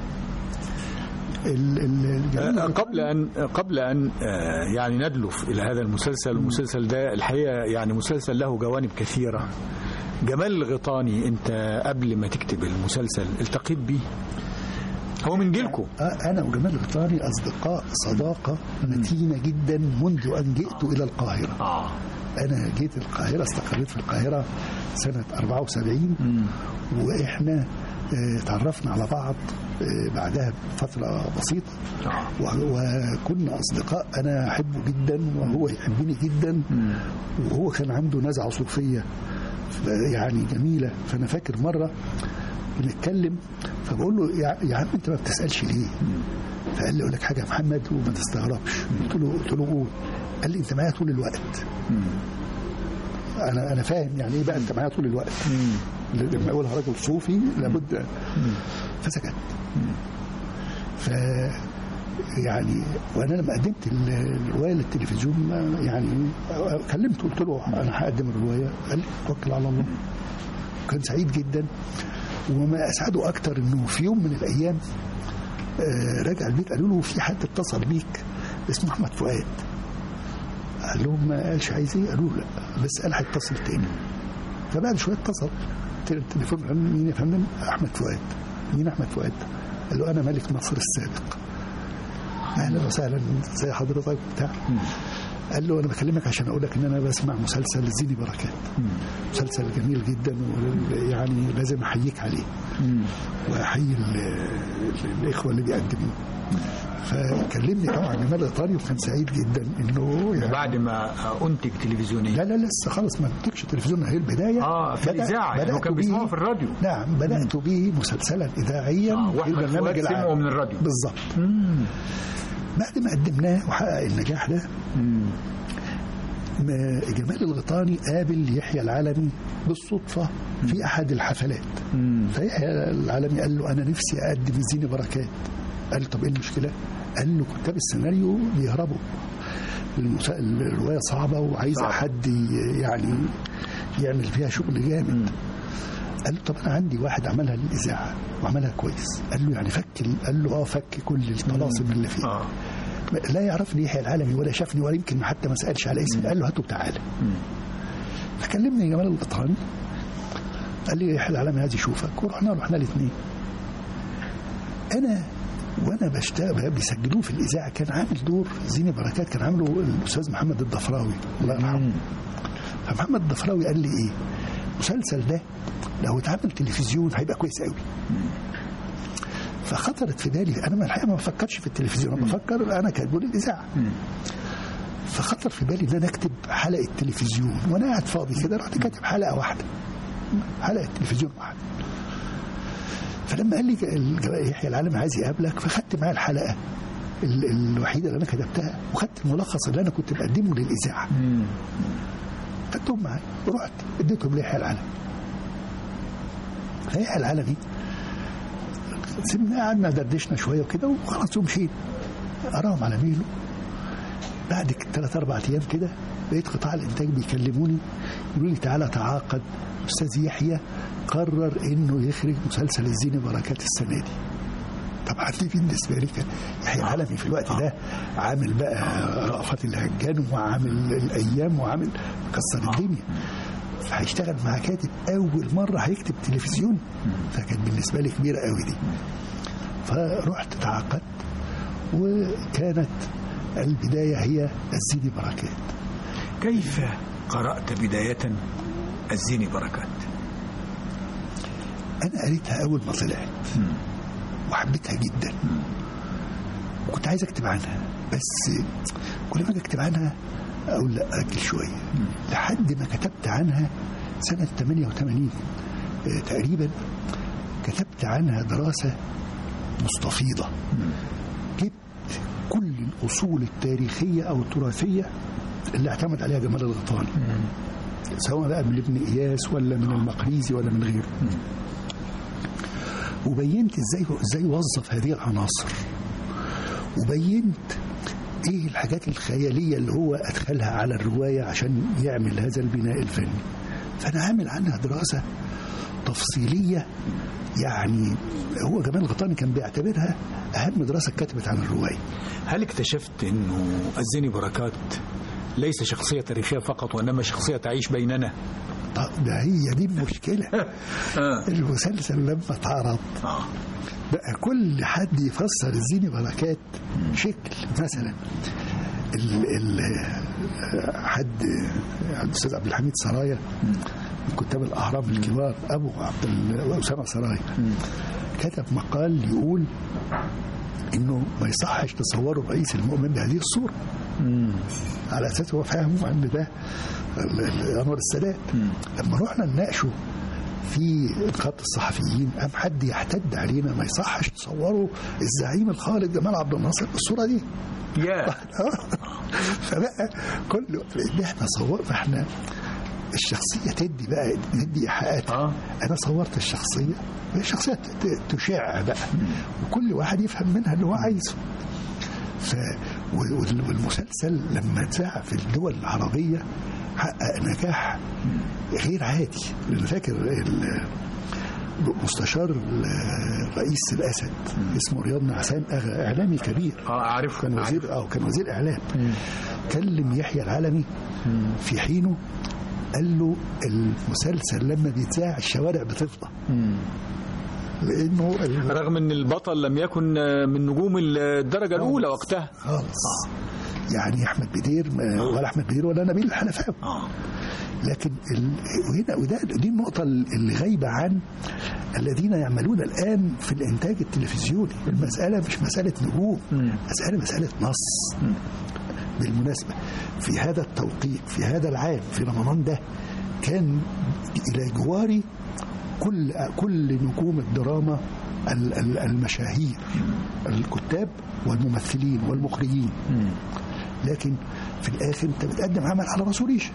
ال- ال- الجميل آه، قبل أن قبل أن آه، يعني ندلف إلى هذا المسلسل المسلسل ده الحقيقة يعني مسلسل له جوانب كثيرة جمال الغيطاني أنت قبل ما تكتب المسلسل التقيت بيه هو من جيلكم آه، أنا وجمال الغيطاني أصدقاء صداقة متينة جدا منذ أن جئت إلى القاهرة آه. أنا جيت القاهرة استقريت في القاهرة سنة 74 وإحنا آه، تعرفنا على بعض آه، بعدها بفترة بسيطة و- وكنا أصدقاء أنا أحبه جدا وهو يحبني جدا وهو كان عنده نزعة صوفية يعني جميلة فأنا فاكر مرة بنتكلم فبقول له يا يا عم أنت ما بتسألش ليه؟ فقال لي أقول لك حاجة يا محمد وما تستغربش قلت له قلت له قول قال لي أنت معايا طول الوقت انا انا فاهم يعني ايه بقى انت معايا طول الوقت لما اقولها راجل صوفي لابد فسكت ف يعني وانا لما قدمت ال- الروايه للتلفزيون ما- يعني كلمته قلت له انا هقدم الروايه قال لي توكل على الله كان سعيد جدا وما اسعده اكتر انه في يوم من الايام آه، رجع البيت قالوا له في حد اتصل بيك اسمه احمد فؤاد قال لهم ما قالش عايز ايه قالوا له لا بس قال هيتصل تاني فبعد شويه اتصل قلت له التليفون قال مين يا فندم احمد فؤاد مين احمد فؤاد قال له انا ملك مصر السابق اهلا وسهلا ازي حضرتك بتاع قال له انا بكلمك عشان اقول لك ان انا بسمع مسلسل زيني بركات مسلسل جميل جدا ويعني لازم احييك عليه واحيي ال- ال- الاخوه اللي بيقدموه فكلمني طبعا جمال الايطالي وكان سعيد جدا انه يعني بعد ما أنتج تلفزيونيا لا لا لسه خالص ما بتكش التلفزيون هي البدايه آه في بدأ- الإذاعة يعني هو بدأت كان به- بيسمعه في الراديو نعم بدات به مسلسلا اذاعيا آه، في وأحمد البرنامج فؤاد العام سمعه من الراديو. بالظبط بعد ما قدمناه وحقق النجاح ده ما جمال الغيطاني قابل يحيى العالمي بالصدفة في أحد الحفلات فيحيى العالمي قال له أنا نفسي أقدم الزيني بركات قال له طب إيه المشكلة؟ قال له كتاب السيناريو بيهربوا المسا... الرواية صعبة وعايزة صعب. حد ي- يعني يعمل فيها شغل جامد قال له طب انا عندي واحد عملها للاذاعه وعملها كويس قال له يعني فك ال- قال له اه فك كل الطلاسم اللي فيه آه. لا يعرفني يحيى العالمي ولا شافني ولا يمكن حتى ما سالش على اسمي قال له هاته تعالى فكلمني جمال القطراني قال لي يحيى العالمي عايز يشوفك ورحنا له احنا الاثنين انا وانا بشتغل بيسجلوه في الاذاعه كان عامل دور زيني بركات كان عامله الاستاذ محمد الضفراوي الله يرحمه فمحمد الضفراوي قال لي ايه المسلسل ده لو اتعمل تلفزيون هيبقى كويس قوي فخطرت في بالي انا ما الحقيقه ما بفكرش في التلفزيون انا بفكر انا كاتبه للاذاعه فخطر في بالي ان انا اكتب حلقه تلفزيون وانا قاعد فاضي كده رحت كاتب حلقه واحده حلقه تلفزيون واحده فلما قال لي ال- يحيى العالم عايز يقابلك فخدت معاه الحلقه ال- الوحيده اللي انا كتبتها وخدت الملخص اللي انا كنت بقدمه للاذاعه خدتهم معايا ورحت اديتهم ليحيى العالم فيحيى العالمي سيبنا قعدنا دردشنا شويه وكده وخلاص ومشيت اراهم على ميله بعد ثلاث اربع ايام كده لقيت قطاع الانتاج بيكلموني يقولوا لي تعالى تعاقد استاذ يحيى قرر انه يخرج مسلسل الزيني بركات السنه دي طبعا دي بالنسبه لي كان يحيى العلمي في الوقت ده عامل بقى رأفت الهجان وعامل الايام وعامل كسر الدنيا هيشتغل مع كاتب اول مره هيكتب تلفزيون فكانت بالنسبه لي كبيره قوي دي فرحت تعاقدت وكانت البدايه هي الزيني بركات كيف قرأت بداية الزيني بركات انا قريتها اول ما طلعت وحبيتها جدا وكنت عايز اكتب عنها بس كل ما اجي اكتب عنها اقول لا اجل شويه لحد ما كتبت عنها سنه 88 آه، تقريبا كتبت عنها دراسه مستفيضه جبت كل الاصول التاريخيه او التراثيه اللي اعتمد عليها جمال الغطاني سواء بقى من ابن اياس ولا من المقريزي ولا من غيره وبينت ازاي ازاي وظف هذه العناصر وبينت ايه الحاجات الخياليه اللي هو ادخلها على الروايه عشان يعمل هذا البناء الفني فانا عامل عنها دراسه تفصيليه يعني هو جمال الغطاني كان بيعتبرها اهم دراسه اتكتبت عن الروايه هل اكتشفت أنه الزيني بركات ليس شخصية تاريخية فقط وإنما شخصية تعيش بيننا طب ده هي دي المشكله المسلسل لما اتعرض آه. بقى كل حد يفسر الزيني بركات شكل مثلا ال ال حد الاستاذ عبد الحميد سرايا من كتاب الاهرام الكبار ابو عبد ال- اسامه سرايا كتب مقال يقول انه ما يصحش تصوروا الرئيس المؤمن بهذه الصوره على اساس هو فاهمه ان ده ال- ال- انور السادات لما رحنا نناقشه في نقابه الصحفيين قام حد يحتد علينا ما يصحش تصوروا الزعيم الخالد جمال عبد الناصر بالصوره دي يا فبقى كل لان احنا صور فاحنا الشخصيه تدي بقى تدي ايحاءات آه. انا صورت الشخصيه الشخصيه ت- تشع بقى وكل واحد يفهم منها اللي هو عايزه ف وال- والمسلسل لما اتذاع في الدول العربيه حقق نجاح غير عادي انا فاكر ال- مستشار ال- رئيس الاسد اسمه رياض نعسان أغ- اعلامي كبير آه أعرف كان وزير اه كان وزير اعلام كلم يحيى العلمي في حينه قال له المسلسل لما بيتذاع الشوارع بتفضى لانه ال- رغم أن البطل لم يكن من نجوم الدرجة الأولى وقتها خالص يعني احمد بدير ما- ولا احمد بدير ولا نبيل الحلفاوي آه. لكن ال... وهنا وده دي النقطة اللي غايبة عن الذين يعملون الآن في الإنتاج التلفزيوني المسألة مش مسألة نجوم مسألة مسألة نص بالمناسبة في هذا التوقيت في هذا العام في رمضان ده كان إلى جواري كل كل نجوم الدراما ال- ال- المشاهير الكتاب والممثلين والمخرجين لكن في الاخر انت بتقدم عمل على راس وريشه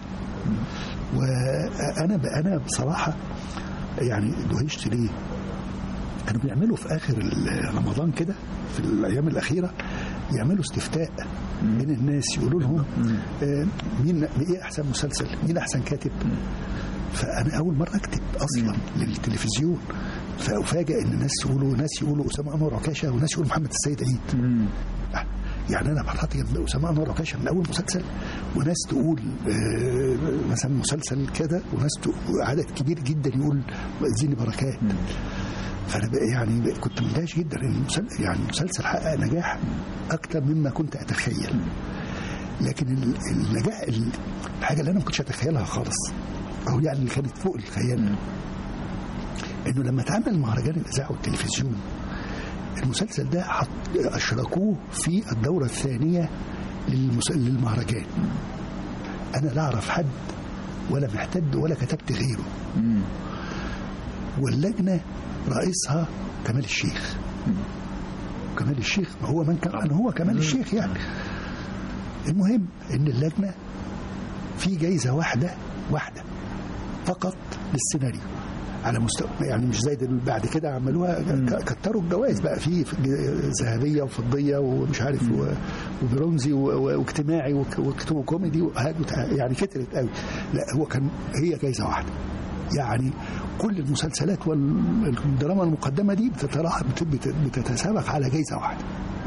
وانا انا بصراحه يعني دهشت ليه كانوا بيعملوا في اخر ال- رمضان كده في الايام الاخيره يعملوا استفتاء بين الناس يقولوا لهم آه، مين ايه احسن مسلسل مين احسن كاتب فانا اول مره اكتب اصلا للتلفزيون فافاجئ ان الناس يقولوا ناس يقولوا اسامه انور عكاشه وناس يقولوا محمد السيد عيد يعني انا بحط جنب اسامه انور عكاشه من اول مسلسل وناس تقول آه، مثلا مسلسل كذا وناس تقول عدد كبير جدا يقول زيني بركات فانا بقى يعني بقى كنت مندهش جدا ان المسلسل يعني المسلسل حقق نجاح اكتر مما كنت اتخيل لكن ال- النجاح ال- الحاجه اللي انا ما كنتش اتخيلها خالص او يعني اللي كانت فوق الخيال انه لما اتعمل مهرجان الاذاعه والتلفزيون المسلسل ده حط اشركوه في الدوره الثانيه للمس... للمهرجان انا لا اعرف حد ولا محتد ولا كتبت غيره واللجنه رئيسها كمال الشيخ كمال الشيخ ما هو من كان هو كمال الشيخ يعني المهم ان اللجنه في جايزه واحده واحده فقط للسيناريو على مستوى يعني مش زي دل- بعد كده عملوها ك- كتروا الجوائز بقى في في ج- ذهبيه وفضيه ومش عارف و- وبرونزي و- و- واجتماعي وك- وك- وكوميدي وهاد وتع- يعني كترت قوي لا هو كان هي جايزه واحده يعني كل المسلسلات والدراما المقدمه دي بتتراح بت- بت- بتتسابق على جايزه واحده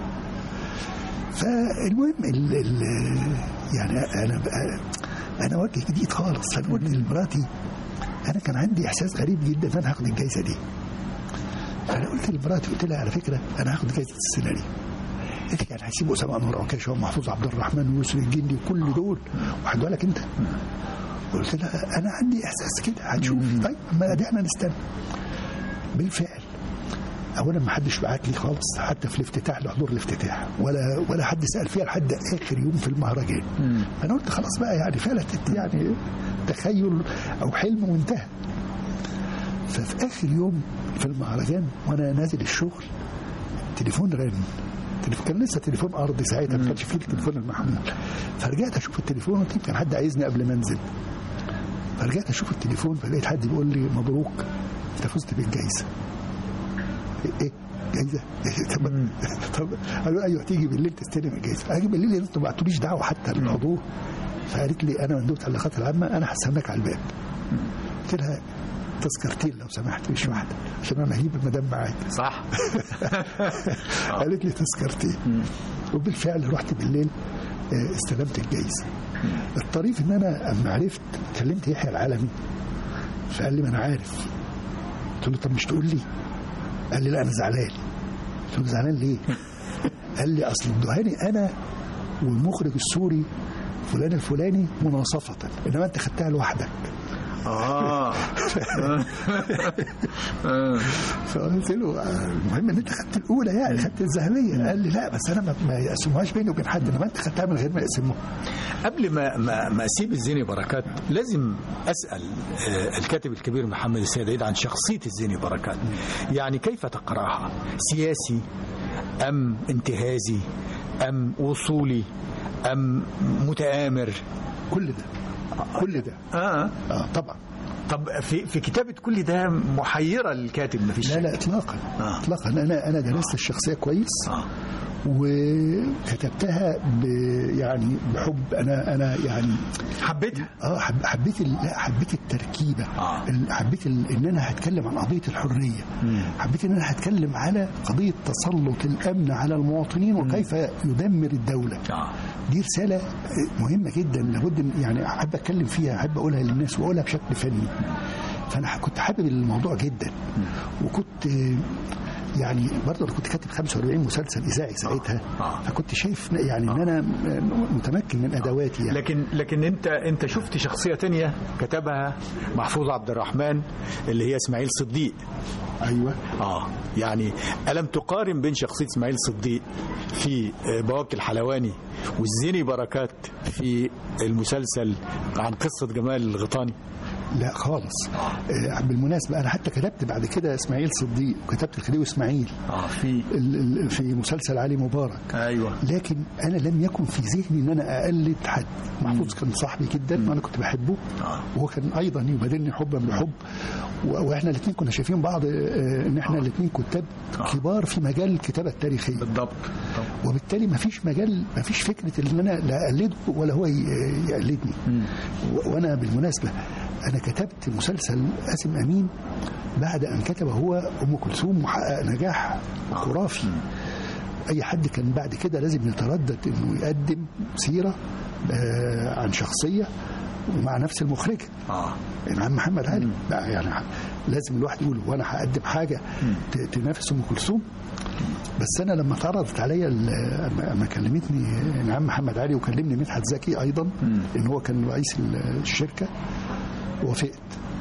فالمهم ال ال يعني انا بقى انا وجه جديد خالص فانا قلت لمراتي انا كان عندي احساس غريب جدا ان انا هاخد الجائزه دي فانا قلت لمراتي قلت لها على فكره انا هاخد جائزه السيناريو قالت لي يعني هيسيبوا اسامه انور عكاش ومحفوظ عبد الرحمن ويوسف الجندي وكل دول وهدوها لك انت قلت لها انا عندي احساس كده هنشوف طيب ما دي احنا نستنى بالفعل اولا ما حدش بعت لي خالص حتى في الافتتاح لحضور الافتتاح ولا ولا حد سال فيها لحد اخر يوم في المهرجان انا قلت خلاص بقى يعني فلتت يعني تخيل او حلم وانتهى ففي اخر يوم في المهرجان وانا نازل الشغل تليفون رن تليفون كان لسه تليفون ارضي ساعتها ما كانش فيه التليفون المحمول فرجعت اشوف التليفون قلت يمكن حد عايزني قبل ما انزل فرجعت اشوف التليفون فلقيت حد بيقول لي مبروك انت فزت بالجائزه ايه جايزه طب طب قالوا ايوه تيجي بالليل تستلم الجايزه اجي بالليل انتوا ما بعتوليش دعوه حتى للحضور فقالت لي انا مندوبه العلاقات العامه انا هستناك على الباب قلت لها تذكرتين لو سمحت مش واحده عشان انا هجيب المدام معايا صح قالت لي تذكرتين وبالفعل رحت بالليل آه، استلمت الجايزه الطريف ان انا اما عرفت كلمت يحيى العالمي فقال لي ما انا عارف قلت له طب مش تقول لي قال لي لا انا زعلان قلت له زعلان ليه قال لي اصل ادوهاني انا والمخرج السوري فلان الفلاني مناصفة انما انت خدتها لوحدك اه فقلت له آه، المهم ان انت خدت الاولى يعني خدت الذهبيه قال لي لا بس انا ما- ما يقسموهاش بيني وبين حد انما انت خدتها من غير ما يقسموها قبل ما ما ما اسيب الزيني بركات لازم اسال آه، الكاتب الكبير محمد السيد عيد عن شخصيه الزيني بركات يعني كيف تقراها سياسي ام انتهازي ام وصولي ام متآمر كل ده كل ده اه اه طبعا طب في في كتابه كل ده محيره الكاتب ما فيش لا لا اطلاقا آه. اطلاقا انا انا درست الشخصيه كويس آه. وكتبتها ب يعني بحب انا انا يعني حبيتها اه حب حبيت ال- لا حبيت التركيبه آه. ال- حبيت ال- ان انا هتكلم عن قضيه الحريه مم. حبيت ان انا هتكلم على قضيه تسلط الامن على المواطنين وكيف يدمر الدوله آه. دي رساله مهمه جدا لابد إن- يعني احب اتكلم فيها احب اقولها للناس واقولها بشكل فني فانا كنت حابب الموضوع جدا وكنت يعني برضه انا كنت كاتب 45 مسلسل اذاعي ساعتها آه. فكنت شايف يعني ان انا متمكن من ادواتي يعني لكن لكن انت انت شفت شخصيه تانية كتبها محفوظ عبد الرحمن اللي هي اسماعيل صديق ايوه اه يعني الم تقارن بين شخصيه اسماعيل صديق في آه، بواكي الحلواني والزيني بركات في المسلسل عن قصه جمال الغيطاني لا خالص آه، بالمناسبه انا حتى كتبت بعد كده اسماعيل صديق وكتبت الخديوي اسماعيل اه في ال- ال- في مسلسل علي مبارك ايوه لكن انا لم يكن في ذهني ان انا اقلد حد محفوظ كان صاحبي جدا وانا كنت بحبه آه. وهو كان ايضا يبادلني حبا بحب و- واحنا الاثنين كنا شايفين بعض آه، ان احنا الاثنين كتاب آه. كبار في مجال الكتابه التاريخيه بالضبط وبالتالي ما فيش مجال ما فيش فكره ان انا لا اقلده ولا هو ي- يقلدني و- وانا بالمناسبه انا كتبت مسلسل قاسم امين بعد ان كتب هو ام كلثوم محقق نجاح خرافي اي حد كان بعد كده لازم يتردد انه يقدم سيره آه، عن شخصيه ومع نفس المخرجه اه العم محمد علي بقى يعني لازم الواحد يقول وانا هقدم حاجه ت- تنافس ام كلثوم بس انا لما اتعرضت عليا ال- أما- اما كلمتني العم محمد علي وكلمني مدحت زكي ايضا ان هو كان رئيس ال- الشركه وافقت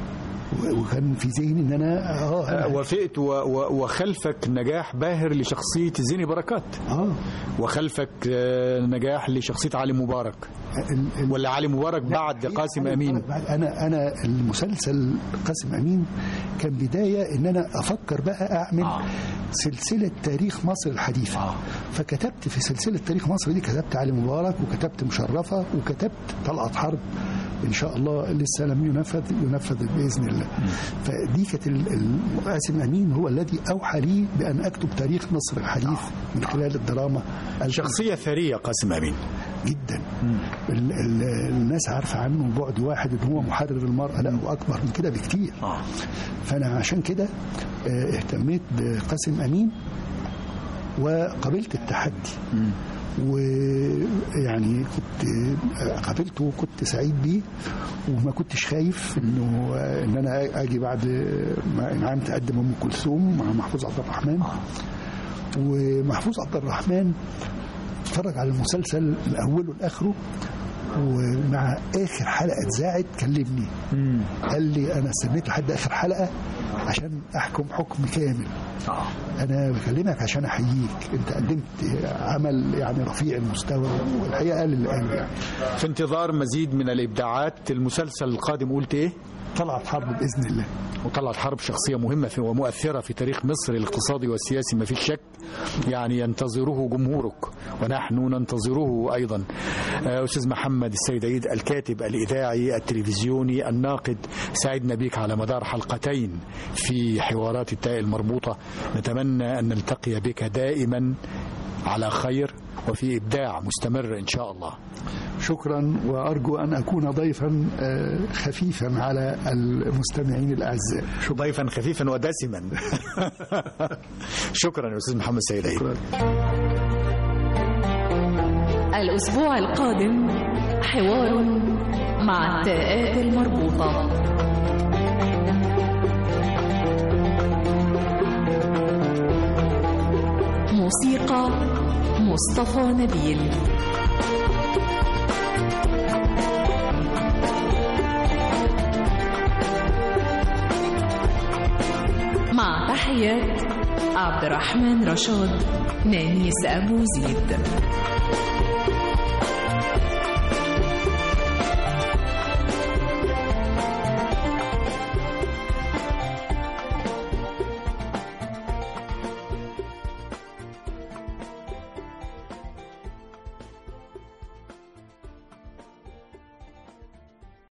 و- وكان في ذهني ان انا اه آه، أنا- وافقت و- و- وخلفك نجاح باهر لشخصية زيني بركات اه وخلفك آه، نجاح لشخصية علي مبارك ال- ال- ولا علي مبارك بعد لا، قاسم أنا- أمين أنا- انا انا المسلسل قاسم امين كان بدايه ان انا افكر بقى اعمل آه. سلسله تاريخ مصر الحديثه آه. فكتبت في سلسله تاريخ مصر دي كتبت علي مبارك وكتبت مشرفه وكتبت طلعت حرب ان شاء الله لسه لم ينفذ ينفذ باذن الله فدي كانت ال- ال- قاسم امين هو الذي اوحى لي بان اكتب تاريخ مصر الحديث من خلال الدراما شخصية ثرية قاسم أمين جدا ال ال الناس عارفه عنه بعد واحد ان هو محرر المراه لا هو اكبر من كده بكتير آه. فانا عشان كده آه، اهتميت بقاسم امين وقبلت التحدي ويعني كنت آه، قابلته وكنت سعيد بيه وما كنتش خايف انه آه، ان انا اجي بعد ما انعام تقدم ام كلثوم مع محفوظ عبد الرحمن ومحفوظ عبد الرحمن اتفرج على المسلسل من اوله لاخره ومع اخر حلقه اتذاعت كلمني قال لي انا استنيت لحد اخر حلقه عشان احكم حكم كامل انا بكلمك عشان احييك انت قدمت عمل يعني رفيع المستوى والحقيقه قال اللي قاله يعني في انتظار مزيد من الإبداعات المسلسل القادم قلت إيه؟ طلعت حرب باذن الله وطلعت حرب شخصية مهمة في ومؤثرة في تاريخ مصر الاقتصادي والسياسي ما فيش شك يعني ينتظره جمهورك ونحن ننتظره أيضا آه، أستاذ محمد السيد عيد الكاتب الإذاعي التلفزيوني الناقد سعدنا بك على مدار حلقتين في حوارات التاء المربوطة نتمنى أن نلتقي بك دائما على خير وفي إبداع مستمر إن شاء الله شكرا وارجو ان اكون ضيفا آه، خفيفا على المستمعين الاعزاء ضيفا خفيفا ودسما شكرا يا أستاذ محمد السيد عيد الأسبوع القادم حوار مع التاءات المربوطة موسيقى مصطفى نبيل مع تحيات عبد الرحمن رشاد نانيس أبو زيد